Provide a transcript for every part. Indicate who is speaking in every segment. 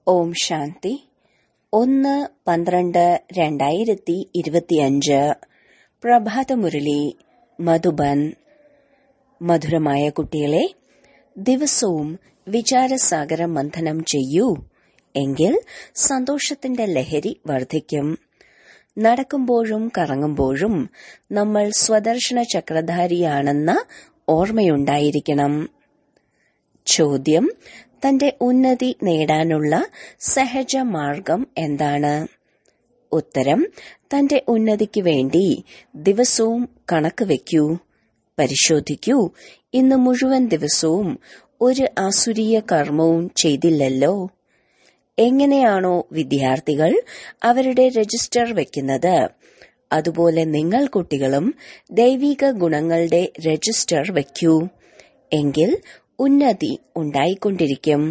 Speaker 1: ഓം ശാന്തി ഒന്ന് പന്ത്രണ്ട് രണ്ടായിരത്തി ഇരുപത്തിയഞ്ച് പ്രഭാതമുരളി മധുബൻ മധുരമായ കുട്ടികളെ ദിവസവും വിചാരസാഗര മന്ഥനം ചെയ്യൂ എങ്കിൽ സന്തോഷത്തിന്റെ ലഹരി വർദ്ധിക്കും നടക്കുമ്പോഴും കറങ്ങുമ്പോഴും നമ്മൾ സ്വദർശന ചക്രധാരിയാണെന്ന ഓർമ്മയുണ്ടായിരിക്കണം ചോദ്യം തന്റെ ഉന്നതി നേടാനുള്ള സഹജ മാർഗം എന്താണ് ഉത്തരം തന്റെ ഉന്നതിക്ക് വേണ്ടി ദിവസവും കണക്ക് വയ്ക്കൂ പരിശോധിക്കൂ ഇന്ന് മുഴുവൻ ദിവസവും ഒരു ആസുരീയ കർമ്മവും ചെയ്തില്ലല്ലോ എങ്ങനെയാണോ വിദ്യാർത്ഥികൾ അവരുടെ രജിസ്റ്റർ വെക്കുന്നത് അതുപോലെ നിങ്ങൾ കുട്ടികളും ദൈവിക ഗുണങ്ങളുടെ രജിസ്റ്റർ വയ്ക്കൂ എങ്കിൽ ഉന്നതി ഉണ്ടായിക്കൊണ്ടിരിക്കും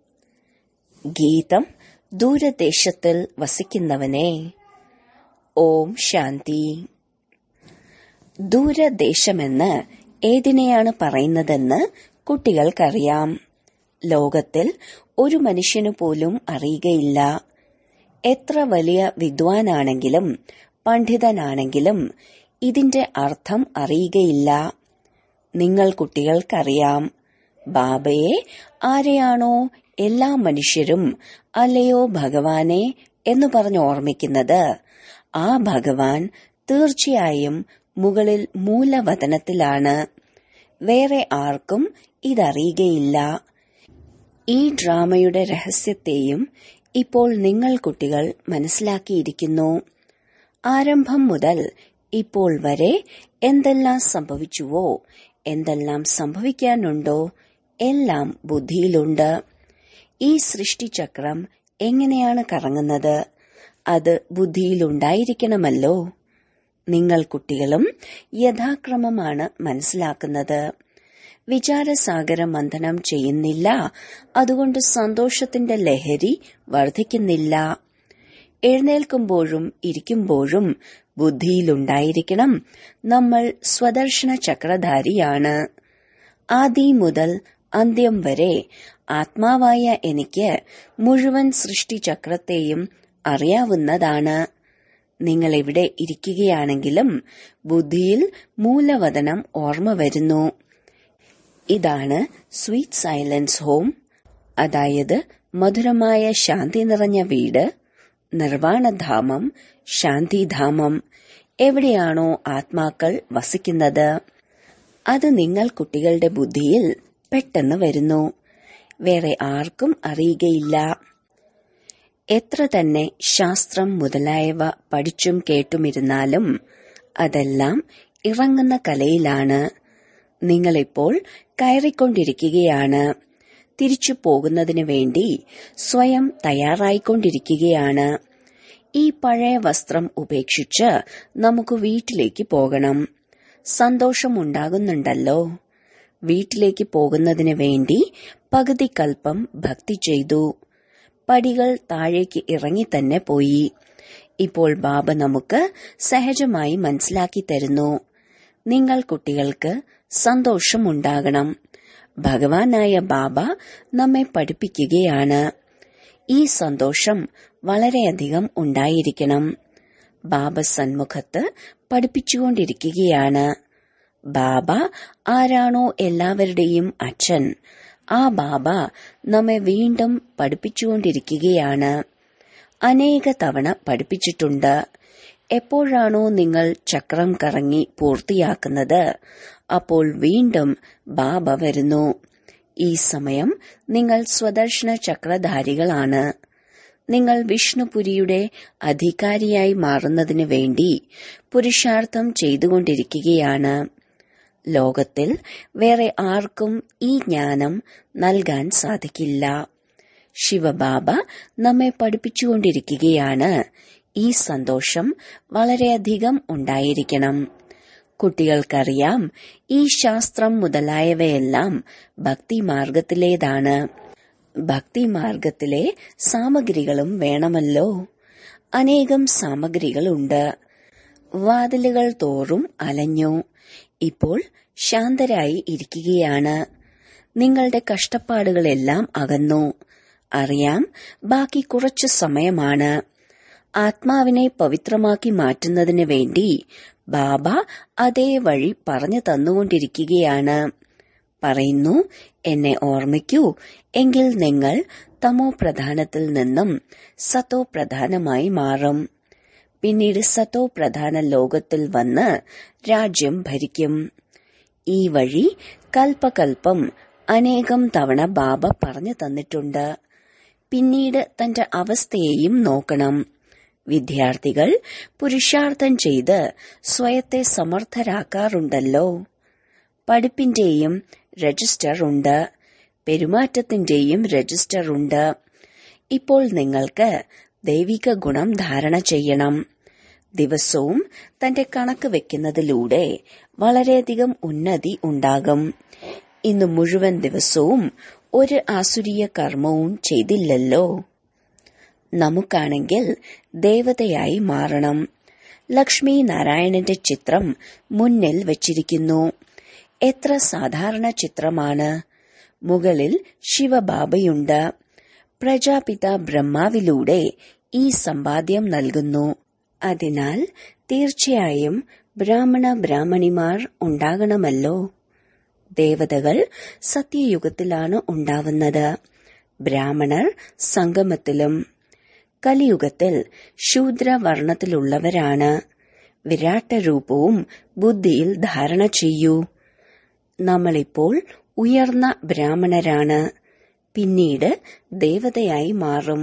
Speaker 1: ഗീതം ദൂരദേശത്തിൽ വസിക്കുന്നവനെ ഓം ശാന്തി ദൂരദേശമെന്ന് ഏതിനെയാണ് പറയുന്നതെന്ന് കുട്ടികൾക്കറിയാം ലോകത്തിൽ ഒരു മനുഷ്യനു പോലും അറിയുകയില്ല എത്ര വലിയ വിദ്വാനാണെങ്കിലും പണ്ഡിതനാണെങ്കിലും ഇതിന്റെ അർത്ഥം അറിയുകയില്ല നിങ്ങൾ കുട്ടികൾക്കറിയാം ബാബയെ ആരെയാണോ എല്ലാ മനുഷ്യരും അല്ലയോ ഭഗവാനെ എന്ന് പറഞ്ഞ് ഓർമ്മിക്കുന്നത് ആ ഭഗവാൻ തീർച്ചയായും മുകളിൽ മൂലവതനത്തിലാണ് വേറെ ആർക്കും ഇതറിയുകയില്ല ഈ ഡ്രാമയുടെ രഹസ്യത്തെയും ഇപ്പോൾ നിങ്ങൾ കുട്ടികൾ മനസ്സിലാക്കിയിരിക്കുന്നു ആരംഭം മുതൽ ഇപ്പോൾ വരെ എന്തെല്ലാം സംഭവിച്ചുവോ എന്തെല്ലാം സംഭവിക്കാനുണ്ടോ എല്ലാം ബുദ്ധിയിലുണ്ട് ഈ സൃഷ്ടിചക്രം എങ്ങനെയാണ് കറങ്ങുന്നത് അത് ബുദ്ധിയിലുണ്ടായിരിക്കണമല്ലോ നിങ്ങൾ കുട്ടികളും യഥാക്രമമാണ് മനസ്സിലാക്കുന്നത് വിചാരസാഗര മന്ഥനം ചെയ്യുന്നില്ല അതുകൊണ്ട് സന്തോഷത്തിന്റെ ലഹരി വർദ്ധിക്കുന്നില്ല എഴുന്നേൽക്കുമ്പോഴും ഇരിക്കുമ്പോഴും ബുദ്ധിയിലുണ്ടായിരിക്കണം നമ്മൾ സ്വദർശന ചക്രധാരിയാണ് ആദി മുതൽ അന്ത്യം വരെ ആത്മാവായ എനിക്ക് മുഴുവൻ സൃഷ്ടിചക്രത്തെയും അറിയാവുന്നതാണ് നിങ്ങൾ എവിടെ ഇരിക്കുകയാണെങ്കിലും ബുദ്ധിയിൽ മൂലവതനം ഓർമ്മ വരുന്നു ഇതാണ് സ്വീറ്റ് സൈലൻസ് ഹോം അതായത് മധുരമായ ശാന്തി നിറഞ്ഞ വീട് നിർവാണധാമം ശാന്തിധാമം എവിടെയാണോ ആത്മാക്കൾ വസിക്കുന്നത് അത് നിങ്ങൾ കുട്ടികളുടെ ബുദ്ധിയിൽ പെട്ടെന്ന് വരുന്നു വേറെ ആർക്കും അറിയുകയില്ല എത്ര തന്നെ ശാസ്ത്രം മുതലായവ പഠിച്ചും കേട്ടുമിരുന്നാലും അതെല്ലാം ഇറങ്ങുന്ന കലയിലാണ് നിങ്ങളിപ്പോൾ കയറിക്കൊണ്ടിരിക്കുകയാണ് തിരിച്ചു പോകുന്നതിന് വേണ്ടി സ്വയം തയ്യാറായിക്കൊണ്ടിരിക്കുകയാണ് ഈ പഴയ വസ്ത്രം ഉപേക്ഷിച്ച് നമുക്ക് വീട്ടിലേക്ക് പോകണം സന്തോഷമുണ്ടാകുന്നുണ്ടല്ലോ വീട്ടിലേക്ക് പോകുന്നതിന് വേണ്ടി പകുതി കൽപ്പം ഭക്തി ചെയ്തു പടികൾ താഴേക്ക് ഇറങ്ങി തന്നെ പോയി ഇപ്പോൾ ബാബ നമുക്ക് സഹജമായി മനസ്സിലാക്കി തരുന്നു നിങ്ങൾ കുട്ടികൾക്ക് സന്തോഷമുണ്ടാകണം ഭഗവാനായ ബാബ നമ്മെ പഠിപ്പിക്കുകയാണ് ഈ സന്തോഷം വളരെയധികം ഉണ്ടായിരിക്കണം ബാബ സന്മുഖത്ത് പഠിപ്പിച്ചുകൊണ്ടിരിക്കുകയാണ് ബാബ ആരാണോ എല്ലാവരുടെയും അച്ഛൻ ആ ബാബ നമ്മെ വീണ്ടും പഠിപ്പിച്ചുകൊണ്ടിരിക്കുകയാണ് അനേക തവണ പഠിപ്പിച്ചിട്ടുണ്ട് എപ്പോഴാണോ നിങ്ങൾ ചക്രം കറങ്ങി പൂർത്തിയാക്കുന്നത് അപ്പോൾ വീണ്ടും ബാബ വരുന്നു ഈ സമയം നിങ്ങൾ സ്വദർശന ചക്രധാരികളാണ് നിങ്ങൾ വിഷ്ണുപുരിയുടെ അധികാരിയായി മാറുന്നതിന് വേണ്ടി പുരുഷാർത്ഥം ചെയ്തുകൊണ്ടിരിക്കുകയാണ് ലോകത്തിൽ വേറെ ആർക്കും ഈ ജ്ഞാനം നൽകാൻ സാധിക്കില്ല ശിവബാബ നമ്മെ പഠിപ്പിച്ചുകൊണ്ടിരിക്കുകയാണ് ഈ സന്തോഷം വളരെയധികം ഉണ്ടായിരിക്കണം കുട്ടികൾക്കറിയാം ഈ ശാസ്ത്രം മുതലായവയെല്ലാം ഭക്തിമാർഗത്തിലേതാണ് ഭക്തിമാർഗത്തിലെ സാമഗ്രികളും വേണമല്ലോ അനേകം സാമഗ്രികളുണ്ട് വാതിലുകൾ തോറും അലഞ്ഞു ഇപ്പോൾ ശാന്തരായി ഇരിക്കുകയാണ് നിങ്ങളുടെ കഷ്ടപ്പാടുകളെല്ലാം അകന്നു അറിയാം ബാക്കി കുറച്ചു സമയമാണ് ആത്മാവിനെ പവിത്രമാക്കി മാറ്റുന്നതിന് വേണ്ടി ബാബ അതേ വഴി പറഞ്ഞു തന്നുകൊണ്ടിരിക്കുകയാണ് പറയുന്നു എന്നെ ഓർമ്മിക്കൂ എങ്കിൽ നിങ്ങൾ തമോ പ്രധാനത്തിൽ നിന്നും സത്തോ പ്രധാനമായി മാറും പിന്നീട് സത്തോ പ്രധാന ലോകത്തിൽ വന്ന് രാജ്യം ഭരിക്കും ഈ വഴി കൽപ്പകൽപ്പം അനേകം തവണ ബാബ പറഞ്ഞു തന്നിട്ടുണ്ട് പിന്നീട് തന്റെ അവസ്ഥയെയും നോക്കണം വിദ്യാർത്ഥികൾ പുരുഷാർത്ഥം ചെയ്ത് സ്വയത്തെ സമർത്ഥരാക്കാറുണ്ടല്ലോ പഠിപ്പിന്റെയും രജിസ്റ്റർ ഉണ്ട് പെരുമാറ്റത്തിന്റെയും രജിസ്റ്റർ ഉണ്ട് ഇപ്പോൾ നിങ്ങൾക്ക് ദൈവിക ഗുണം ധാരണ ചെയ്യണം ദിവസവും തന്റെ കണക്ക് വെക്കുന്നതിലൂടെ വളരെയധികം ഉന്നതി ഉണ്ടാകും ഇന്ന് മുഴുവൻ ദിവസവും ഒരു ആസുരീയ കർമ്മവും ചെയ്തില്ലല്ലോ നമുക്കാണെങ്കിൽ ദേവതയായി മാറണം ലക്ഷ്മി നാരായണന്റെ ചിത്രം മുന്നിൽ വച്ചിരിക്കുന്നു എത്ര സാധാരണ ചിത്രമാണ് മുകളിൽ ശിവബാബയുണ്ട് പ്രജാപിത ബ്രഹ്മാവിലൂടെ ഈ സമ്പാദ്യം നൽകുന്നു അതിനാൽ തീർച്ചയായും ബ്രാഹ്മണ ബ്രാഹ്മണിമാർ ഉണ്ടാകണമല്ലോ ദേവതകൾ സത്യയുഗത്തിലാണ് ഉണ്ടാവുന്നത് ബ്രാഹ്മണർ സംഗമത്തിലും കലിയുഗത്തിൽ ശൂദ്രവർണത്തിലുള്ളവരാണ് വിരാട്ട രൂപവും ബുദ്ധിയിൽ ധാരണ ചെയ്യൂ നമ്മളിപ്പോൾ ഉയർന്ന ബ്രാഹ്മണരാണ് പിന്നീട് ദേവതയായി മാറും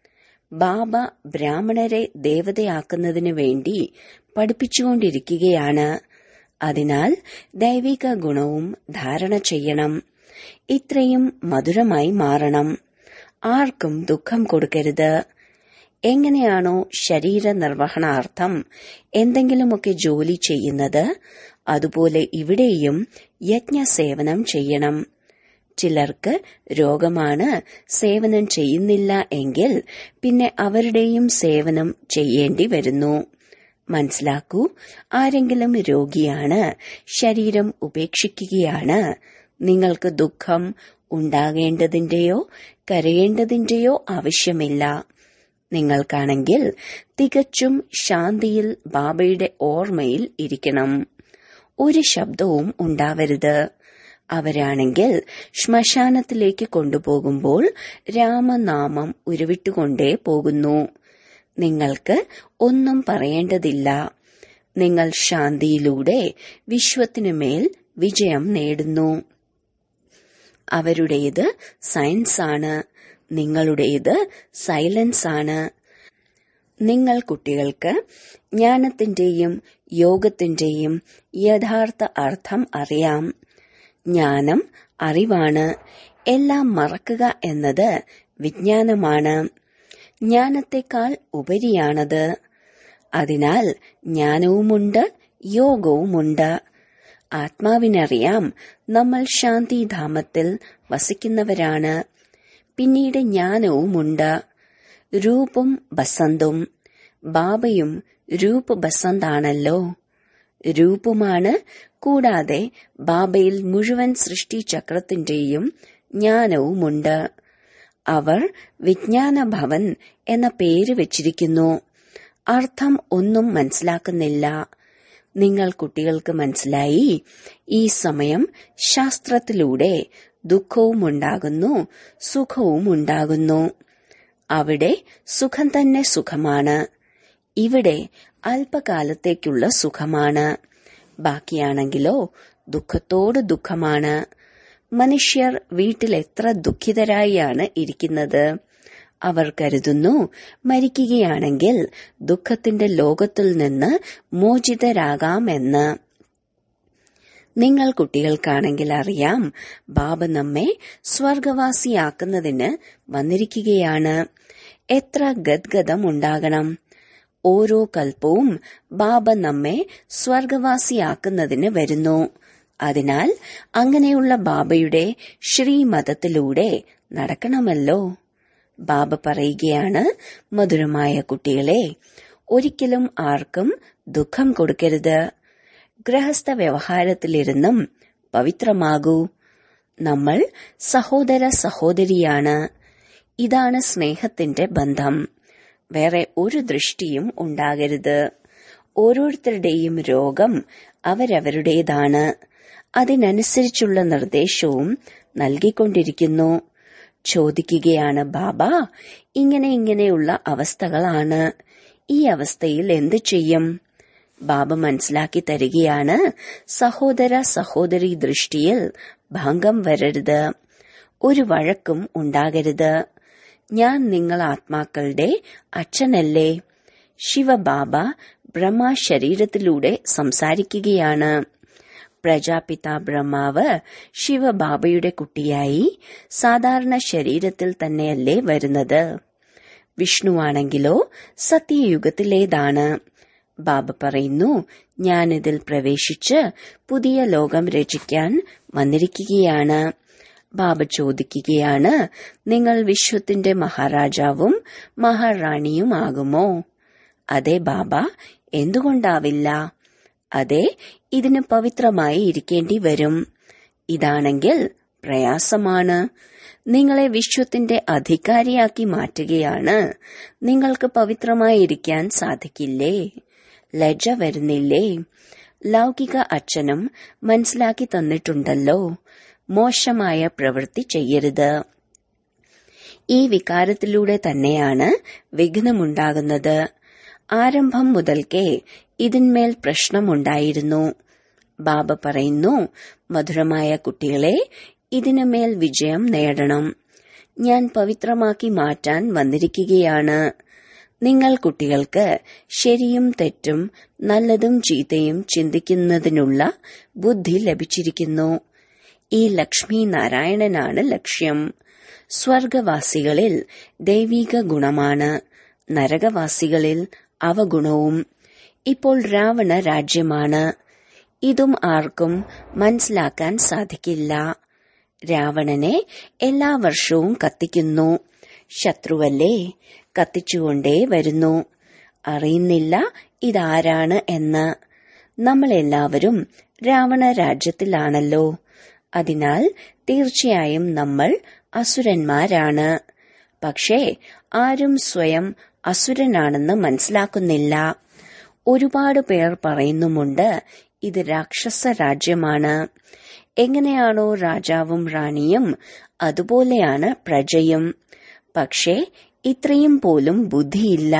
Speaker 1: ബാബ ബ്രാഹ്മണരെ ദേവതയാക്കുന്നതിനു വേണ്ടി പഠിപ്പിച്ചുകൊണ്ടിരിക്കുകയാണ് അതിനാൽ ദൈവിക ഗുണവും ധാരണ ചെയ്യണം ഇത്രയും മധുരമായി മാറണം ആർക്കും ദുഃഖം കൊടുക്കരുത് എങ്ങനെയാണോ ശരീര നിർവഹണാർത്ഥം എന്തെങ്കിലുമൊക്കെ ജോലി ചെയ്യുന്നത് അതുപോലെ ഇവിടെയും യജ്ഞസേവനം ചെയ്യണം ചിലർക്ക് രോഗമാണ് സേവനം ചെയ്യുന്നില്ല എങ്കിൽ പിന്നെ അവരുടെയും സേവനം ചെയ്യേണ്ടി വരുന്നു മനസ്സിലാക്കൂ ആരെങ്കിലും രോഗിയാണ് ശരീരം ഉപേക്ഷിക്കുകയാണ് നിങ്ങൾക്ക് ദുഃഖം ഉണ്ടാകേണ്ടതിന്റെയോ കരയേണ്ടതിന്റെയോ ആവശ്യമില്ല നിങ്ങൾക്കാണെങ്കിൽ തികച്ചും ശാന്തിയിൽ ബാബയുടെ ഓർമ്മയിൽ ഇരിക്കണം ഒരു ശബ്ദവും ഉണ്ടാവരുത് അവരാണെങ്കിൽ ശ്മശാനത്തിലേക്ക് കൊണ്ടുപോകുമ്പോൾ രാമനാമം ഉരുവിട്ടുകൊണ്ടേ പോകുന്നു നിങ്ങൾക്ക് ഒന്നും പറയേണ്ടതില്ല നിങ്ങൾ ശാന്തിയിലൂടെ വിശ്വത്തിനുമേൽ വിജയം നേടുന്നു അവരുടേത് സയൻസ് ആണ് നിങ്ങളുടേത് സൈലൻസ് ആണ് നിങ്ങൾ കുട്ടികൾക്ക് ജ്ഞാനത്തിന്റെയും യോഗത്തിന്റെയും യഥാർത്ഥ അർത്ഥം അറിയാം ജ്ഞാനം അറിവാണ് എല്ലാം മറക്കുക എന്നത് വിജ്ഞാനമാണ് ജ്ഞാനത്തെക്കാൾ ഉപരിയാണത് അതിനാൽ ജ്ഞാനവുമുണ്ട് യോഗവുമുണ്ട് ആത്മാവിനറിയാം നമ്മൾ ശാന്തിധാമത്തിൽ വസിക്കുന്നവരാണ് പിന്നീട് ജ്ഞാനവുമുണ്ട് രൂപും ബസന്തും ബാബയും രൂപ് ബസന്താണല്ലോ രൂപുമാണ് കൂടാതെ ബാബയിൽ മുഴുവൻ സൃഷ്ടിചക്രത്തിന്റെയും ജ്ഞാനവുമുണ്ട് അവർ വിജ്ഞാന ഭവൻ എന്ന പേര് വെച്ചിരിക്കുന്നു അർത്ഥം ഒന്നും മനസ്സിലാക്കുന്നില്ല നിങ്ങൾ കുട്ടികൾക്ക് മനസ്സിലായി ഈ സമയം ശാസ്ത്രത്തിലൂടെ ദുഃഖവും ഉണ്ടാകുന്നു സുഖവും ഉണ്ടാകുന്നു അവിടെ സുഖം തന്നെ സുഖമാണ് ഇവിടെ അല്പകാലത്തേക്കുള്ള സുഖമാണ് ബാക്കിയാണെങ്കിലോ ദുഃഖത്തോട് ദുഃഖമാണ് മനുഷ്യർ വീട്ടിൽ എത്ര ദുഃഖിതരായാണ് ഇരിക്കുന്നത് അവർ കരുതുന്നു മരിക്കുകയാണെങ്കിൽ ദുഃഖത്തിന്റെ ലോകത്തിൽ നിന്ന് മോചിതരാകാമെന്ന് നിങ്ങൾ കുട്ടികൾക്കാണെങ്കിൽ അറിയാം ബാബ നമ്മെ സ്വർഗവാസിയാക്കുന്നതിന് വന്നിരിക്കുകയാണ് എത്ര ഗദ്ഗതം ഉണ്ടാകണം ഓരോ കൽപ്പവും ബാബ നമ്മെ സ്വർഗവാസിയാക്കുന്നതിന് വരുന്നു അതിനാൽ അങ്ങനെയുള്ള ബാബയുടെ ശ്രീമതത്തിലൂടെ നടക്കണമല്ലോ ബാബ പറയുകയാണ് മധുരമായ കുട്ടികളെ ഒരിക്കലും ആർക്കും ദുഃഖം കൊടുക്കരുത് ഗൃഹസ്ഥ വ്യവഹാരത്തിലിരുന്നും പവിത്രമാകൂ നമ്മൾ സഹോദര സഹോദരിയാണ് ഇതാണ് സ്നേഹത്തിന്റെ ബന്ധം വേറെ ഒരു ദൃഷ്ടിയും ഉണ്ടാകരുത് ഓരോരുത്തരുടെയും രോഗം അവരവരുടേതാണ് അതിനനുസരിച്ചുള്ള നിർദ്ദേശവും നൽകിക്കൊണ്ടിരിക്കുന്നു ചോദിക്കുകയാണ് ബാബ ഇങ്ങനെ ഇങ്ങനെയുള്ള അവസ്ഥകളാണ് ഈ അവസ്ഥയിൽ എന്തു ചെയ്യും ബാബ മനസ്സിലാക്കി തരികയാണ് സഹോദര സഹോദരി ദൃഷ്ടിയിൽ ഭംഗം വരരുത് ഒരു വഴക്കും ഉണ്ടാകരുത് ഞാൻ നിങ്ങൾ ആത്മാക്കളുടെ അച്ഛനല്ലേ ശിവബാബ ബ്രഹ്മ ശരീരത്തിലൂടെ സംസാരിക്കുകയാണ് പ്രജാപിത ബ്രഹ്മാവ് ശിവബാബയുടെ കുട്ടിയായി സാധാരണ ശരീരത്തിൽ തന്നെയല്ലേ വരുന്നത് വിഷ്ണുവാണെങ്കിലോ സത്യയുഗത്തിലേതാണ് ബാബ പറയുന്നു ഞാനിതിൽ പ്രവേശിച്ച് പുതിയ ലോകം രചിക്കാൻ വന്നിരിക്കുകയാണ് ബാബ ചോദിക്കുകയാണ് നിങ്ങൾ വിശ്വത്തിന്റെ മഹാരാജാവും മഹാറാണിയുമാകുമോ അതെ ബാബ എന്തുകൊണ്ടാവില്ല അതെ ഇതിന് പവിത്രമായി ഇരിക്കേണ്ടി വരും ഇതാണെങ്കിൽ പ്രയാസമാണ് നിങ്ങളെ വിശ്വത്തിന്റെ അധികാരിയാക്കി മാറ്റുകയാണ് നിങ്ങൾക്ക് പവിത്രമായിരിക്കാൻ സാധിക്കില്ലേ ലജ്ജ വരുന്നില്ലേ ലൗകിക അച്ഛനും മനസ്സിലാക്കി തന്നിട്ടുണ്ടല്ലോ മോശമായ പ്രവൃത്തി ചെയ്യരുത് ഈ വികാരത്തിലൂടെ തന്നെയാണ് വിഘ്നമുണ്ടാകുന്നത് ആരംഭം മുതൽക്കേ ഇതിന്മേൽ പ്രശ്നമുണ്ടായിരുന്നു ബാബ പറയുന്നു മധുരമായ കുട്ടികളെ ഇതിനുമേൽ വിജയം നേടണം ഞാൻ പവിത്രമാക്കി മാറ്റാൻ വന്നിരിക്കുകയാണ് നിങ്ങൾ കുട്ടികൾക്ക് ശരിയും തെറ്റും നല്ലതും ചീത്തയും ചിന്തിക്കുന്നതിനുള്ള ബുദ്ധി ലഭിച്ചിരിക്കുന്നു ഈ ലക്ഷ്മി നാരായണനാണ് ലക്ഷ്യം സ്വർഗവാസികളിൽ ദൈവിക ഗുണമാണ് നരകവാസികളിൽ അവഗുണവും ഇപ്പോൾ രാവണ രാജ്യമാണ് ഇതും ആർക്കും മനസ്സിലാക്കാൻ സാധിക്കില്ല രാവണനെ എല്ലാ വർഷവും കത്തിക്കുന്നു ശത്രുവല്ലേ കത്തിച്ചുകൊണ്ടേ വരുന്നു അറിയുന്നില്ല ഇതാരാണ് എന്ന് നമ്മളെല്ലാവരും രാവണ രാജ്യത്തിലാണല്ലോ അതിനാൽ തീർച്ചയായും നമ്മൾ അസുരന്മാരാണ് പക്ഷേ ആരും സ്വയം അസുരനാണെന്ന് മനസ്സിലാക്കുന്നില്ല ഒരുപാട് പേർ പറയുന്നുമുണ്ട് ഇത് രാക്ഷസ രാജ്യമാണ് എങ്ങനെയാണോ രാജാവും റാണിയും അതുപോലെയാണ് പ്രജയും പക്ഷേ ഇത്രയും പോലും ബുദ്ധിയില്ല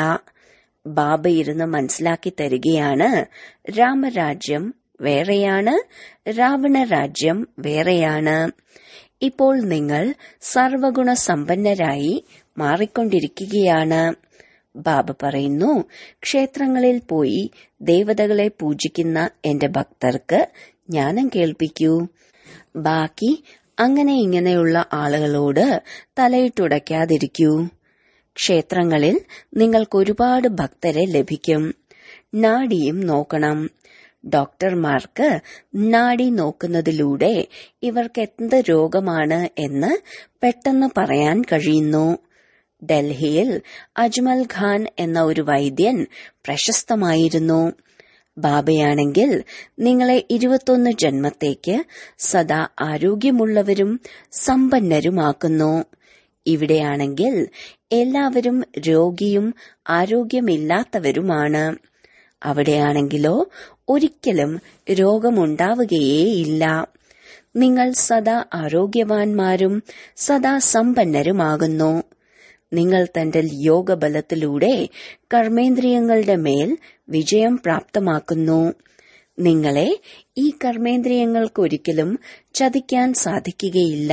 Speaker 1: ബാബ ഇരുന്ന് മനസ്സിലാക്കി തരികയാണ് രാമരാജ്യം വേറെയാണ് രാവണ രാജ്യം വേറെയാണ് ഇപ്പോൾ നിങ്ങൾ സർവഗുണ സമ്പന്നരായി മാറിക്കൊണ്ടിരിക്കുകയാണ് ബാബ പറയുന്നു ക്ഷേത്രങ്ങളിൽ പോയി ദേവതകളെ പൂജിക്കുന്ന എന്റെ ഭക്തർക്ക് ജ്ഞാനം കേൾപ്പിക്കൂ ബാക്കി അങ്ങനെ ഇങ്ങനെയുള്ള ആളുകളോട് തലയിട്ടുടയ്ക്കാതിരിക്കൂ ക്ഷേത്രങ്ങളിൽ നിങ്ങൾക്ക് ഒരുപാട് ഭക്തരെ ലഭിക്കും നാഡിയും നോക്കണം ഡോക്ടർമാർക്ക് നാഡി നോക്കുന്നതിലൂടെ ഇവർക്ക് എന്ത് രോഗമാണ് എന്ന് പെട്ടെന്ന് പറയാൻ കഴിയുന്നു ഡൽഹിയിൽ അജ്മൽ ഖാൻ എന്ന ഒരു വൈദ്യൻ പ്രശസ്തമായിരുന്നു ബാബയാണെങ്കിൽ നിങ്ങളെ ഇരുപത്തൊന്ന് ജന്മത്തേക്ക് സദാ ആരോഗ്യമുള്ളവരും സമ്പന്നരുമാക്കുന്നു ഇവിടെയാണെങ്കിൽ എല്ലാവരും രോഗിയും ആരോഗ്യമില്ലാത്തവരുമാണ് അവിടെയാണെങ്കിലോ ഒരിക്കലും രോഗമുണ്ടാവുകയേയില്ല നിങ്ങൾ സദാ ആരോഗ്യവാന്മാരും സദാ സമ്പന്നരുമാകുന്നു നിങ്ങൾ തന്റെ യോഗബലത്തിലൂടെ കർമ്മേന്ദ്രിയങ്ങളുടെ മേൽ വിജയം പ്രാപ്തമാക്കുന്നു നിങ്ങളെ ഈ കർമ്മേന്ദ്രിയങ്ങൾക്കൊരിക്കലും ചതിക്കാൻ സാധിക്കുകയില്ല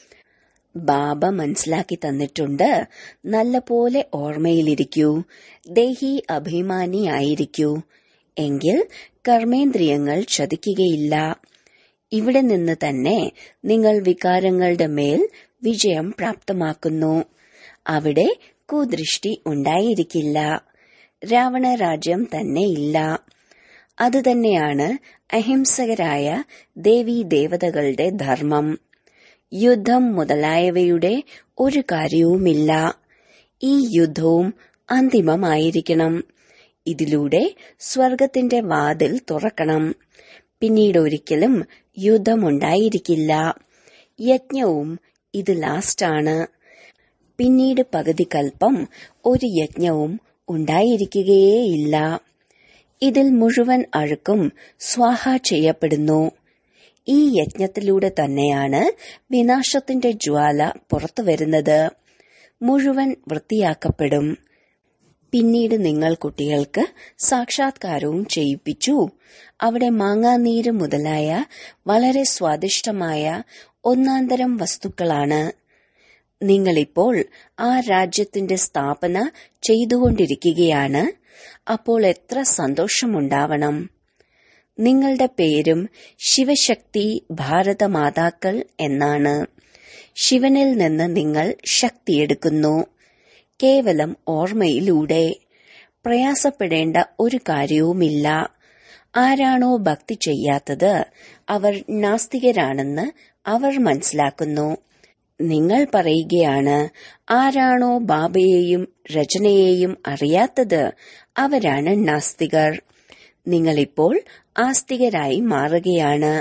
Speaker 1: ബാബ മനസ്സിലാക്കി തന്നിട്ടുണ്ട് നല്ല പോലെ ഓർമ്മയിലിരിക്കൂ ദേഹി അഭിമാനിയായിരിക്കൂ എങ്കിൽ കർമ്മേന്ദ്രിയങ്ങൾ ചതിക്കുകയില്ല ഇവിടെ നിന്ന് തന്നെ നിങ്ങൾ വികാരങ്ങളുടെ മേൽ വിജയം പ്രാപ്തമാക്കുന്നു അവിടെ കുദൃഷ്ടി ഉണ്ടായിരിക്കില്ല രാവണ രാജ്യം തന്നെ ഇല്ല അതുതന്നെയാണ് അഹിംസകരായ ദേവീ ദേവതകളുടെ ധർമ്മം യുദ്ധം മുതലായവയുടെ ഒരു കാര്യവുമില്ല ഈ യുദ്ധവും അന്തിമമായിരിക്കണം ഇതിലൂടെ സ്വർഗത്തിന്റെ വാതിൽ തുറക്കണം പിന്നീട് ഒരിക്കലും യുദ്ധമുണ്ടായിരിക്കില്ല യജ്ഞവും ഇത് ലാസ്റ്റാണ് പിന്നീട് പകുതി കൽപ്പം ഒരു യജ്ഞവും ഉണ്ടായിരിക്കുകയേയില്ല ഇതിൽ മുഴുവൻ അഴുക്കും സ്വാഹ ചെയ്യപ്പെടുന്നു ഈ യജ്ഞത്തിലൂടെ തന്നെയാണ് വിനാശത്തിന്റെ ജ്വാല പുറത്തു വരുന്നത് മുഴുവൻ വൃത്തിയാക്കപ്പെടും പിന്നീട് നിങ്ങൾ കുട്ടികൾക്ക് സാക്ഷാത്കാരവും ചെയ്യിപ്പിച്ചു അവിടെ മാങ്ങാനീര് മുതലായ വളരെ സ്വാദിഷ്ടമായ ഒന്നാന്തരം വസ്തുക്കളാണ് നിങ്ങളിപ്പോൾ ആ രാജ്യത്തിന്റെ സ്ഥാപന ചെയ്തുകൊണ്ടിരിക്കുകയാണ് അപ്പോൾ എത്ര സന്തോഷമുണ്ടാവണം നിങ്ങളുടെ പേരും ശിവശക്തി ഭാരതമാതാക്കൾ എന്നാണ് ശിവനിൽ നിന്ന് നിങ്ങൾ ശക്തിയെടുക്കുന്നു കേവലം ഓർമ്മയിലൂടെ പ്രയാസപ്പെടേണ്ട ഒരു കാര്യവുമില്ല ആരാണോ ഭക്തി ചെയ്യാത്തത് അവർ നാസ്തികരാണെന്ന് അവർ മനസ്സിലാക്കുന്നു നിങ്ങൾ പറയുകയാണ് ആരാണോ ബാബയെയും രചനയെയും അറിയാത്തത് അവരാണ് നാസ്തികർ നിങ്ങളിപ്പോൾ ആസ്തികരായി മാറുകയാണ്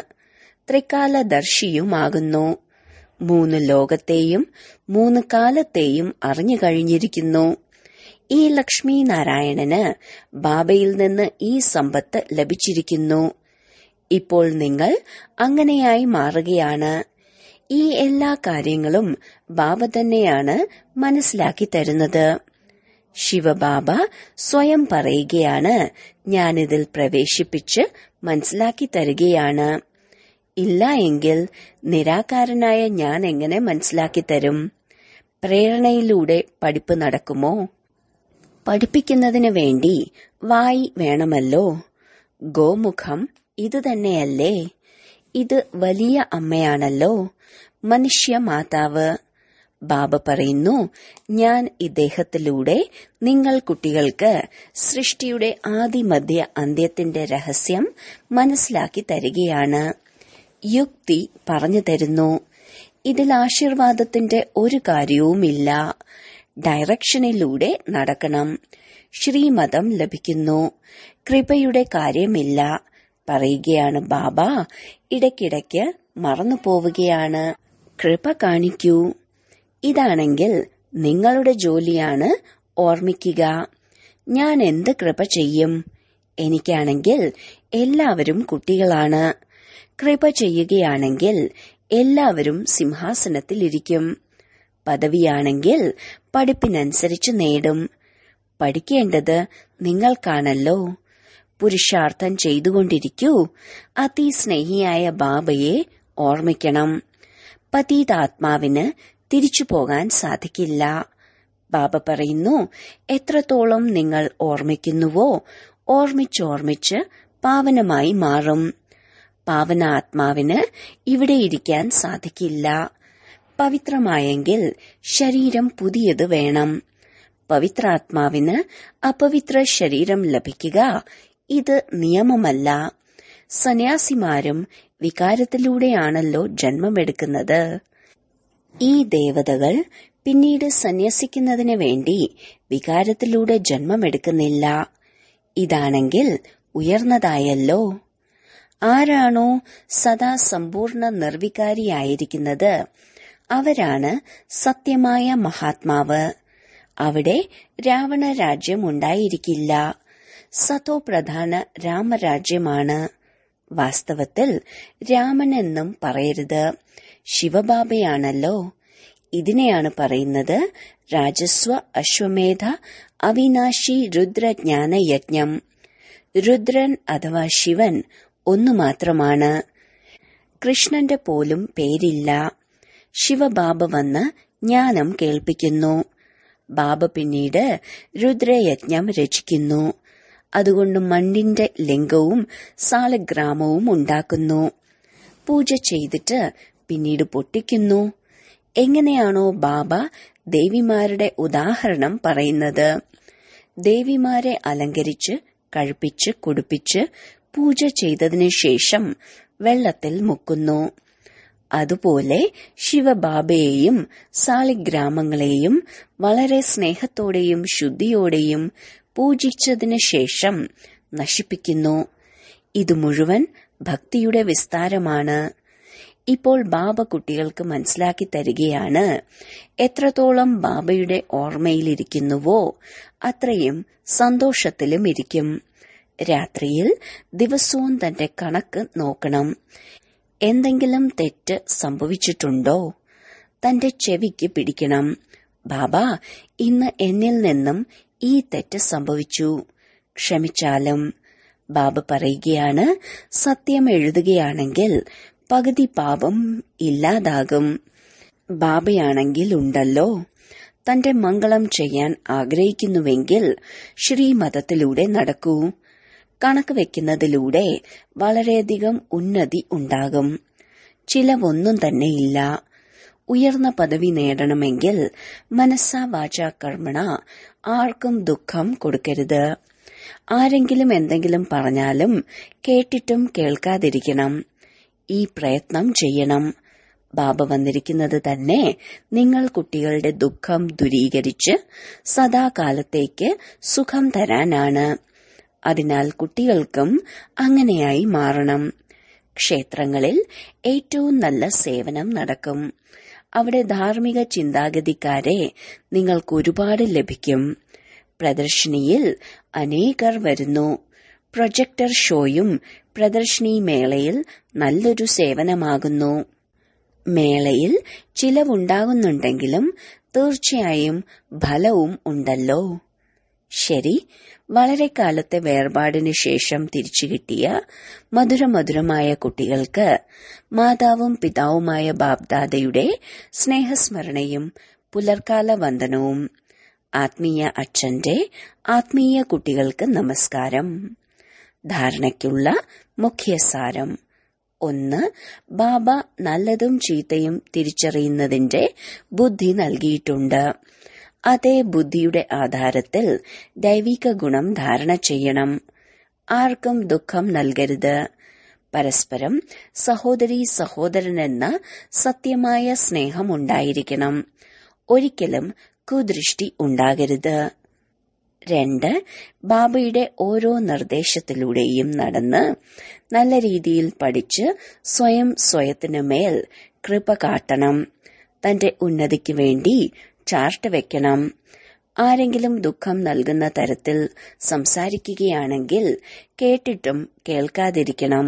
Speaker 1: ത്രികാലദർശിയുമാകുന്നു മൂന്ന് ലോകത്തെയും മൂന്ന് കാലത്തെയും അറിഞ്ഞു കഴിഞ്ഞിരിക്കുന്നു ഈ ലക്ഷ്മി നാരായണന് ബാബയിൽ നിന്ന് ഈ സമ്പത്ത് ലഭിച്ചിരിക്കുന്നു ഇപ്പോൾ നിങ്ങൾ അങ്ങനെയായി മാറുകയാണ് ഈ എല്ലാ കാര്യങ്ങളും ബാബ തന്നെയാണ് മനസ്സിലാക്കി തരുന്നത് ശിവബാബ സ്വയം പറയുകയാണ് ഞാനിതിൽ പ്രവേശിപ്പിച്ച് മനസ്സിലാക്കി തരികയാണ് ഇല്ല എങ്കിൽ നിരാകാരനായ ഞാൻ എങ്ങനെ മനസ്സിലാക്കി തരും പ്രേരണയിലൂടെ പഠിപ്പ് നടക്കുമോ പഠിപ്പിക്കുന്നതിന് വേണ്ടി വായി വേണമല്ലോ ഗോമുഖം ഇത് തന്നെയല്ലേ ഇത് വലിയ അമ്മയാണല്ലോ മനുഷ്യ മാതാവ് ബാബ പറയുന്നു ഞാൻ ഇദ്ദേഹത്തിലൂടെ നിങ്ങൾ കുട്ടികൾക്ക് സൃഷ്ടിയുടെ ആദിമധ്യ അന്ത്യത്തിന്റെ രഹസ്യം മനസ്സിലാക്കി തരികയാണ് യുക്തി പറഞ്ഞു തരുന്നു ഇതിൽ ആശീർവാദത്തിന്റെ ഒരു കാര്യവുമില്ല ഡയറക്ഷനിലൂടെ നടക്കണം ശ്രീമതം ലഭിക്കുന്നു കൃപയുടെ കാര്യമില്ല പറയുകയാണ് ബാബ ഇടയ്ക്കിടയ്ക്ക് മറന്നു പോവുകയാണ് കൃപ കാണിക്കൂ ഇതാണെങ്കിൽ നിങ്ങളുടെ ജോലിയാണ് ഓർമ്മിക്കുക ഞാൻ എന്ത് കൃപ ചെയ്യും എനിക്കാണെങ്കിൽ എല്ലാവരും കുട്ടികളാണ് കൃപ ചെയ്യുകയാണെങ്കിൽ എല്ലാവരും സിംഹാസനത്തിലിരിക്കും പദവിയാണെങ്കിൽ പഠിപ്പിനനുസരിച്ച് നേടും പഠിക്കേണ്ടത് നിങ്ങൾക്കാണല്ലോ പുരുഷാർത്ഥം ചെയ്തുകൊണ്ടിരിക്കൂ അതിസ്നേഹിയായ ബാബയെ ഓർമ്മിക്കണം പതീതാത്മാവിന് തിരിച്ചു പോകാൻ സാധിക്കില്ല ബാബ പറയുന്നു എത്രത്തോളം നിങ്ങൾ ഓർമ്മിക്കുന്നുവോ ഓർമ്മിച്ചോർമ്മിച്ച് പാവനമായി മാറും പാവന ആത്മാവിന് ഇവിടെ ഇരിക്കാൻ സാധിക്കില്ല പവിത്രമായെങ്കിൽ ശരീരം പുതിയത് വേണം പവിത്രാത്മാവിന് അപവിത്ര ശരീരം ലഭിക്കുക ഇത് നിയമമല്ല സന്യാസിമാരും വികാരത്തിലൂടെയാണല്ലോ ജന്മമെടുക്കുന്നത് ഈ ദേവതകൾ പിന്നീട് സന്യസിക്കുന്നതിന് വേണ്ടി വികാരത്തിലൂടെ ജന്മമെടുക്കുന്നില്ല ഇതാണെങ്കിൽ ഉയർന്നതായല്ലോ ആരാണോ സദാ സമ്പൂർണ്ണ നിർവികാരിയായിരിക്കുന്നത് അവരാണ് സത്യമായ മഹാത്മാവ് അവിടെ രാവണ രാജ്യം ഉണ്ടായിരിക്കില്ല സതോ പ്രധാന രാമരാജ്യമാണ് വാസ്തവത്തിൽ രാമൻ എന്നും പറയരുത് ശിവബാബയാണല്ലോ ഇതിനെയാണ് പറയുന്നത് രാജസ്വ അശ്വമേധ അവിനാശി രുദ്രജ്ഞാന യജ്ഞം രുദ്രൻ അഥവാ ശിവൻ ഒന്നു മാത്രമാണ് കൃഷ്ണന്റെ പോലും പേരില്ല ശിവബാബ വന്ന് ജ്ഞാനം കേൾപ്പിക്കുന്നു ബാബ പിന്നീട് രുദ്രയജ്ഞം രചിക്കുന്നു അതുകൊണ്ട് മണ്ണിന്റെ ലിംഗവും സാലഗ്രാമവും ഉണ്ടാക്കുന്നു പൂജ ചെയ്തിട്ട് പിന്നീട് പൊട്ടിക്കുന്നു എങ്ങനെയാണോ ബാബ ദേവിമാരുടെ ഉദാഹരണം പറയുന്നത് ദേവിമാരെ അലങ്കരിച്ച് കഴിപ്പിച്ച് കുടിപ്പിച്ച് പൂജ ചെയ്തതിനു ശേഷം വെള്ളത്തിൽ മുക്കുന്നു അതുപോലെ ശിവബാബയെയും സാളിഗ്രാമങ്ങളെയും വളരെ സ്നേഹത്തോടെയും ശുദ്ധിയോടെയും പൂജിച്ചതിനു ശേഷം നശിപ്പിക്കുന്നു ഇത് മുഴുവൻ ഭക്തിയുടെ വിസ്താരമാണ് ഇപ്പോൾ ബാബ കുട്ടികൾക്ക് മനസ്സിലാക്കി തരികയാണ് എത്രത്തോളം ബാബയുടെ ഓർമ്മയിലിരിക്കുന്നുവോ അത്രയും സന്തോഷത്തിലും ഇരിക്കും രാത്രിയിൽ ദിവസവും തന്റെ കണക്ക് നോക്കണം എന്തെങ്കിലും തെറ്റ് സംഭവിച്ചിട്ടുണ്ടോ തന്റെ ചെവിക്ക് പിടിക്കണം ബാബ ഇന്ന് എന്നിൽ നിന്നും ഈ തെറ്റ് സംഭവിച്ചു ക്ഷമിച്ചാലും ബാബ പറയുകയാണ് സത്യം എഴുതുകയാണെങ്കിൽ പകുതി പാപം ഇല്ലാതാകും ബാബയാണെങ്കിൽ ഉണ്ടല്ലോ തന്റെ മംഗളം ചെയ്യാൻ ആഗ്രഹിക്കുന്നുവെങ്കിൽ ശ്രീമതത്തിലൂടെ നടക്കൂ കണക്ക് വെക്കുന്നതിലൂടെ വളരെയധികം ഉന്നതി ഉണ്ടാകും ചിലവൊന്നും തന്നെയില്ല ഉയർന്ന പദവി നേടണമെങ്കിൽ മനസ്സാ വാച കർമ്മണ ആർക്കും ദുഃഖം കൊടുക്കരുത് ആരെങ്കിലും എന്തെങ്കിലും പറഞ്ഞാലും കേട്ടിട്ടും കേൾക്കാതിരിക്കണം ഈ പ്രയത്നം ചെയ്യണം ബാബ വന്നിരിക്കുന്നത് തന്നെ നിങ്ങൾ കുട്ടികളുടെ ദുഃഖം ദുരീകരിച്ച് സദാകാലത്തേക്ക് സുഖം തരാനാണ് അതിനാൽ കുട്ടികൾക്കും അങ്ങനെയായി മാറണം ക്ഷേത്രങ്ങളിൽ ഏറ്റവും നല്ല സേവനം നടക്കും അവിടെ ധാർമ്മിക ചിന്താഗതിക്കാരെ നിങ്ങൾക്ക് ഒരുപാട് ലഭിക്കും പ്രദർശിനിയിൽ അനേകർ വരുന്നു പ്രൊജക്ടർ ഷോയും പ്രദർശിനി മേളയിൽ നല്ലൊരു സേവനമാകുന്നു മേളയിൽ ചിലവുണ്ടാകുന്നുണ്ടെങ്കിലും തീർച്ചയായും ഫലവും ഉണ്ടല്ലോ ശരി വളരെ കാലത്തെ വേർപാടിനു ശേഷം തിരിച്ചു കിട്ടിയ മധുരമധുരമായ കുട്ടികൾക്ക് മാതാവും പിതാവുമായ ബാബ്ദാദയുടെ സ്നേഹസ്മരണയും പുലർക്കാല വന്ദനവും ആത്മീയ അച്ഛന്റെ ആത്മീയ കുട്ടികൾക്ക് നമസ്കാരം ധാരണയ്ക്കുള്ള മുഖ്യസാരം ഒന്ന് ബാബ നല്ലതും ചീത്തയും തിരിച്ചറിയുന്നതിന്റെ ബുദ്ധി നൽകിയിട്ടുണ്ട് അതേ ബുദ്ധിയുടെ ആധാരത്തിൽ ദൈവിക ഗുണം ധാരണ ചെയ്യണം ആർക്കും ദുഃഖം നൽകരുത് പരസ്പരം സഹോദരി സഹോദരനെന്ന സത്യമായ സ്നേഹമുണ്ടായിരിക്കണം ഒരിക്കലും കുദൃഷ്ടി ഉണ്ടാകരുത് രണ്ട് ബാബയുടെ ഓരോ നിർദ്ദേശത്തിലൂടെയും നടന്ന് നല്ല രീതിയിൽ പഠിച്ച് സ്വയം സ്വയത്തിനു മേൽ കൃപ കാട്ടണം തന്റെ ഉന്നതിക്ക് വേണ്ടി ചാർട്ട് വെക്കണം ആരെങ്കിലും ദുഃഖം നൽകുന്ന തരത്തിൽ സംസാരിക്കുകയാണെങ്കിൽ കേട്ടിട്ടും കേൾക്കാതിരിക്കണം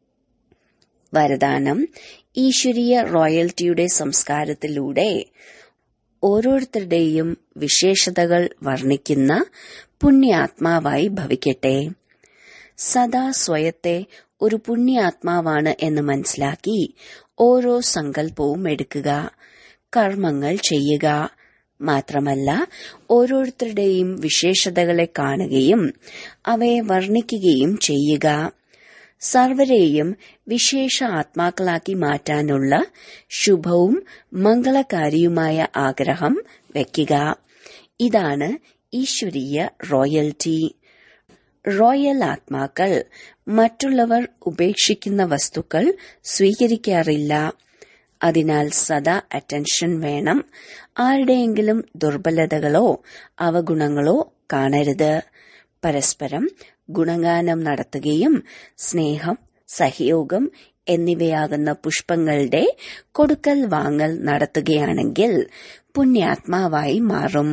Speaker 1: വരദാനം ഈശ്വരീയ റോയൽറ്റിയുടെ സംസ്കാരത്തിലൂടെ ഓരോരുത്തരുടെയും വിശേഷതകൾ വർണ്ണിക്കുന്ന പുണ്യാത്മാവായി ഭവിക്കട്ടെ സദാ സ്വയത്തെ ഒരു പുണ്യാത്മാവാണ് എന്ന് മനസ്സിലാക്കി ഓരോ സങ്കല്പവും എടുക്കുക കർമ്മങ്ങൾ ചെയ്യുക മാത്രമല്ല ഓരോരുത്തരുടെയും വിശേഷതകളെ കാണുകയും അവയെ വർണ്ണിക്കുകയും ചെയ്യുക സർവരെയും വിശേഷ ആത്മാക്കളാക്കി മാറ്റാനുള്ള ശുഭവും മംഗളകാരിയുമായ ആഗ്രഹം വയ്ക്കുക ഇതാണ് ഈശ്വരീയ റോയൽറ്റി റോയൽ ആത്മാക്കൾ മറ്റുള്ളവർ ഉപേക്ഷിക്കുന്ന വസ്തുക്കൾ സ്വീകരിക്കാറില്ല അതിനാൽ സദാ അറ്റൻഷൻ വേണം ആരുടെയെങ്കിലും ദുർബലതകളോ അവഗുണങ്ങളോ കാണരുത് പരസ്പരം ഗുണഗാനം നടത്തുകയും സ്നേഹം സഹയോഗം എന്നിവയാകുന്ന പുഷ്പങ്ങളുടെ കൊടുക്കൽ വാങ്ങൽ നടത്തുകയാണെങ്കിൽ പുണ്യാത്മാവായി മാറും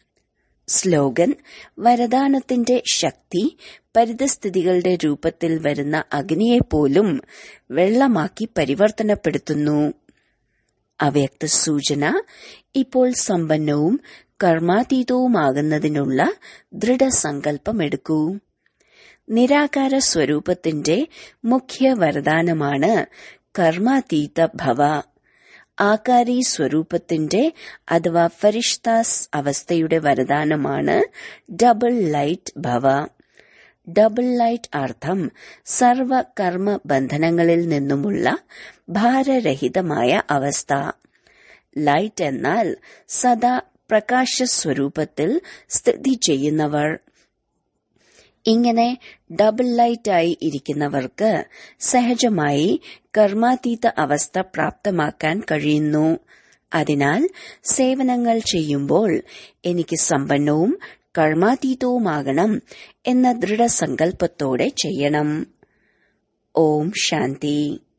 Speaker 1: സ്ലോഗൻ വരദാനത്തിന്റെ ശക്തി പരിതസ്ഥിതികളുടെ രൂപത്തിൽ വരുന്ന അഗ്നിയെപ്പോലും വെള്ളമാക്കി പരിവർത്തനപ്പെടുത്തുന്നു അവ്യക്ത സൂചന ഇപ്പോൾ സമ്പന്നവും കർമാതീതവുമാകുന്നതിനുള്ള ദൃഢസങ്കല്പമെടുക്കൂ നിരാകാര സ്വരൂപത്തിന്റെ മുഖ്യ വരദാനമാണ് കർമാതീത ഭവ ആകാരി സ്വരൂപത്തിന്റെ അഥവാ ഫരിഷ്താസ് അവസ്ഥയുടെ വരദാനമാണ് ഡബിൾ ലൈറ്റ് ഭവ ഡബിൾ ലൈറ്റ് അർത്ഥം സർവ കർമ്മ ബന്ധനങ്ങളിൽ നിന്നുമുള്ള ഭാരരഹിതമായ അവസ്ഥ ലൈറ്റ് എന്നാൽ സദാ പ്രകാശ സ്വരൂപത്തിൽ സ്ഥിതി ചെയ്യുന്നവർ ഇങ്ങനെ ഡബിൾ ലൈറ്റായി ഇരിക്കുന്നവർക്ക് സഹജമായി കർമാതീത അവസ്ഥ പ്രാപ്തമാക്കാൻ കഴിയുന്നു അതിനാൽ സേവനങ്ങൾ ചെയ്യുമ്പോൾ എനിക്ക് സമ്പന്നവും കർമാതീതവുമാകണം എന്ന ദൃഢസങ്കല്പത്തോടെ ചെയ്യണം ഓം ശാന്തി